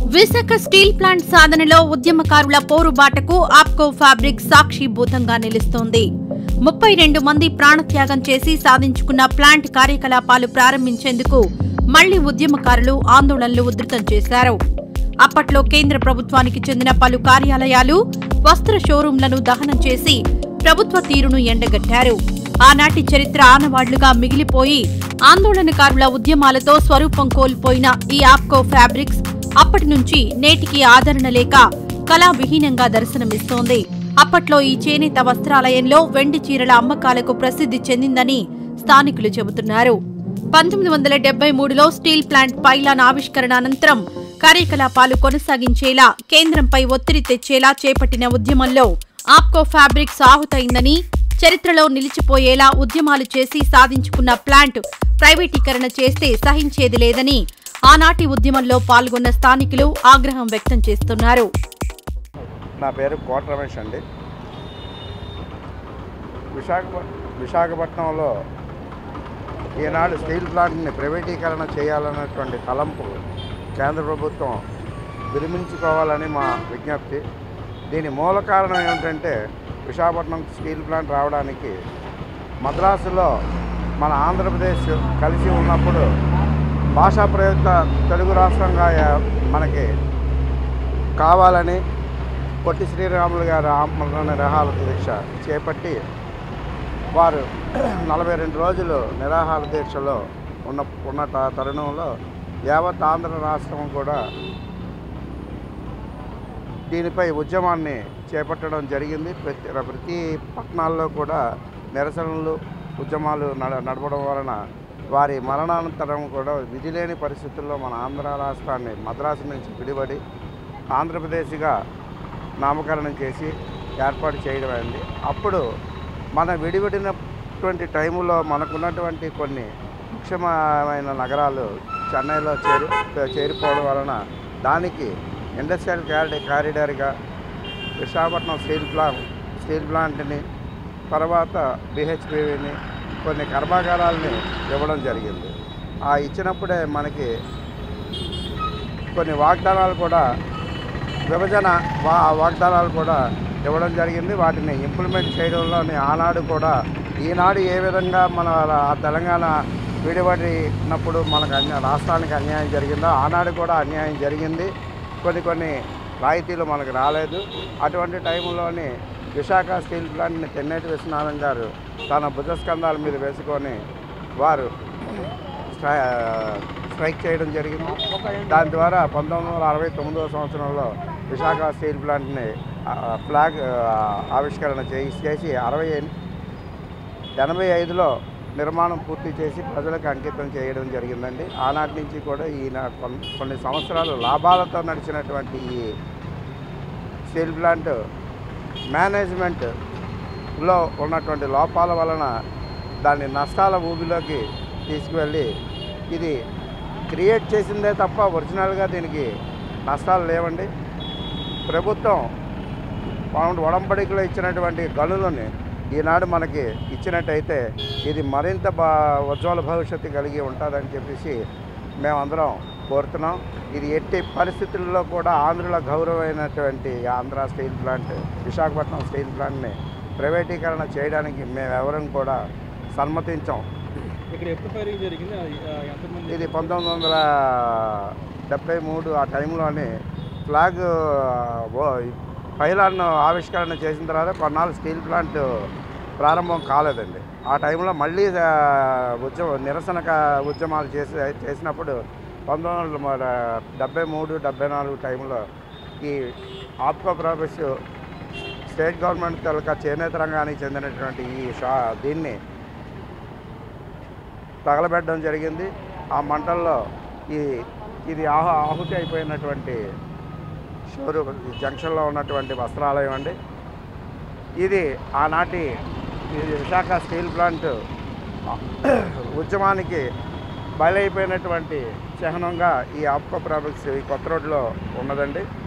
Visakha steel plant సాధనలో ఉద్యమకారుల పోరుబాటకు APCO fabric సాక్షిభూతంగా నిలుస్తోంది ముప్పై రెండు మంది ప్రాణత్యాగం చేసి సాధించుకున్న ప్లాంట్ కార్యకలాపాలు ప్రారంభించేందుకు మళ్లీ ఉద్యమకారులు ఆందోళనలు ఉధృతం చేశారు అప్పట్లో కేంద్ర ప్రభుత్వానికి చెందిన పలు కార్యాలయాలు వస్త్ర షోరూంలను దహనం చేసి ప్రభుత్వ తీరును ఎండగట్టారు ఆనాటి చరిత్ర ఆనవాళ్లుగా మిగిలిపోయి ఆందోళనకారుల ఉద్యమాలతో స్వరూపం కోల్పోయిన ఈ ఆప్కో ఫ్యాబ్రిక్స్ అప్పటి నుంచి నేటికి ఆదరణ లేక కళావిహీనంగా దర్శనమిస్తోంది అప్పట్లో ఈ చేనేత వస్త్రాలయంలో వెండి చీరల అమ్మకాలకు ప్రసిద్ధి చెందిందని స్థానికులు చెబుతున్నారు పంతొమ్మిది వందల డెబ్బై మూడులో స్టీల్ ప్లాంట్ పైలాన్ ఆవిష్కరణ అనంతరం కార్యకలాపాలు కొనసాగించేలా కేంద్రంపై ఒత్తిడి తెచ్చేలా చేపట్టిన ఉద్యమంలో ఆప్కో ఫ్యాబ్రిక్స్ ఆహుతైందని చరిత్రలో నిలిచిపోయేలా ఉద్యమాలు చేసి సాధించుకున్న ప్లాంట్ ప్రైవేటీకరణ చేస్తే సహించేది లేదని ఆనాటి ఉద్యమంలో పాల్గొన్న స్థానికులు ఆగ్రహం వ్యక్తం చేస్తున్నారు నా పేరు కోట రమేష్ అండి విశాఖ విశాఖపట్నంలో ఈనాడు స్టీల్ ప్లాంట్ని ప్రైవేటీకరణ చేయాలన్నటువంటి తలంపు కేంద్ర ప్రభుత్వం విరమించుకోవాలని మా విజ్ఞప్తి దీని మూల కారణం ఏమిటంటే విశాఖపట్నం స్టీల్ ప్లాంట్ రావడానికి మద్రాసులో మన ఆంధ్రప్రదేశ్ కలిసి ఉన్నప్పుడు భాషా ప్రయుక్త తెలుగు రాష్ట్రంగా యా- మనకి కావాలని పొట్టి శ్రీరాములు గారు ఆమరణ నిరాహార దీక్ష చేపట్టి వారు నలభై రెండు రోజులు నిరాహార దీక్షలో ఉన్న ఉన్న త- తరుణంలో యావత్ ఆంధ్ర రాష్ట్రం కూడా దీనిపై ఉద్యమాన్ని చేపట్టడం జరిగింది ప్రతి ప్రతి పట్టణాల్లో కూడా నిరసనలు ఉద్యమాలు నడ నడపడం వలన వారి మరణానంతరం కూడా విధి లేని పరిస్థితుల్లో మన ఆంధ్ర రాష్ట్రాన్ని మద్రాసు నుంచి విడిపడి ఆంధ్రప్రదేశ్గా నామకరణం చేసి ఏర్పాటు చేయడం అయింది అప్పుడు మన విడిపడినటువంటి టైములో మనకున్నటువంటి కొన్ని ముఖ్యమైన నగరాలు చెన్నైలో చేరి చేరిపోవడం వలన దానికి ఇండస్ట్రియల్ క్యారిడ కారిడార్గా విశాఖపట్నం స్టీల్ ప్లాంట్ స్టీల్ ప్లాంట్ని తర్వాత బిహెచ్పిని కొన్ని కర్మాగారాలని ఇవ్వడం జరిగింది ఆ ఇచ్చినప్పుడే మనకి కొన్ని వాగ్దానాలు కూడా విభజన వా వాగ్దానాలు కూడా ఇవ్వడం జరిగింది వాటిని ఇంప్లిమెంట్ చేయడంలోని ఆనాడు కూడా ఈనాడు ఏ విధంగా మన ఆ తెలంగాణ విడిపడినప్పుడు మనకు అన్య రాష్ట్రానికి అన్యాయం జరిగిందో ఆనాడు కూడా అన్యాయం జరిగింది కొన్ని కొన్ని రాయితీలు మనకు రాలేదు అటువంటి టైంలోని విశాఖ స్టీల్ ప్లాంట్ని తెన్నేటి విశ్వనాథం గారు తన భుజస్కంధాల మీద వేసుకొని వారు స్ట్రై- స్ట్రైక్ చేయడం జరిగింది దాని ద్వారా పంతొమ్మిది వందల అరవై తొమ్మిదవ సంవత్సరంలో విశాఖ స్టీల్ ప్లాంట్ని ఆ, ఫ్లాగ్ ఆ, ఆవిష్కరణ చేసి చేసి అరవై ఎన్- ఎనభై ఐదులో నిర్మాణం పూర్తి చేసి ప్రజలకు అంకితం చేయడం జరిగిందండి ఆనాటి నుంచి కూడా ఈయన కొన్- కొన్ని సంవత్సరాలు లాభాలతో నడిచినటువంటి ఈ స్టీల్ ప్లాంట్ మేనేజ్మెంట్లో ఉన్నటువంటి లోపాల వలన దాన్ని నష్టాల ఊబిలోకి తీసుకువెళ్ళి ఇది క్రియేట్ చేసిందే తప్ప ఒరిజినల్గా దీనికి నష్టాలు లేవండి ప్రభుత్వం పౌండ్ ఒడంబడికలో ఇచ్చినటువంటి గనులని ఈనాడు మనకి ఇచ్చినట్టయితే ఇది మరింత బా ఉజ్వల భవిష్యత్తు కలిగి ఉంటుందని చెప్పేసి మేమందరం కోరుతున్నాం ఇది ఎట్టి పరిస్థితుల్లో కూడా ఆంధ్రుల గౌరవమైనటువంటి Andhra steel plant Visakhapatnam steel ప్లాంట్ని ప్రైవేటీకరణ చేయడానికి మేమెవరం కూడా సమ్మతించాం ఇక్కడ ఎప్పుడు ఫైరింగ్ జరిగింది అది, ఆ, ఎంతమంది ఇది పంతొమ్మిది వందల డెబ్బై మూడు ఆ టైంలోని ఫ్లాగ్ ఓ- పైలాన్ ఆవిష్కరణ చేసిన తర్వాత కొన్నాళ్ళు స్టీల్ ప్లాంట్ ప్రారంభం కాలేదండి ఆ టైంలో మళ్ళీ ఆ, ఉద్యమ నిరసన క- ఉద్యమాలు చేసి చేసినప్పుడు పంతొమ్మిది వందల డెబ్బై మూడు డెబ్బై నాలుగు టైంలో ఈ ఆప్కో ప్రాఫెస్ స్టేట్ గవర్నమెంట్ తాలూకా చేనేత రంగానికి చెందినటువంటి ఈ షా దీన్ని తగలబెట్టడం జరిగింది ఆ మంటల్లో ఈ ఇది ఆహు ఆహుతి అయిపోయినటువంటి షోరూ ఈ జంక్షన్లో ఉన్నటువంటి వస్త్రాలయం అండి ఇది ఆనాటి ఈ విశాఖ స్టీల్ ప్లాంట్ ఉద్యమానికి బయలైపోయినటువంటి చిహ్నంగా ఈ ఆప్కో ప్రాజెక్ట్స్ ఈ కొత్త రోడ్లో ఉన్నదండి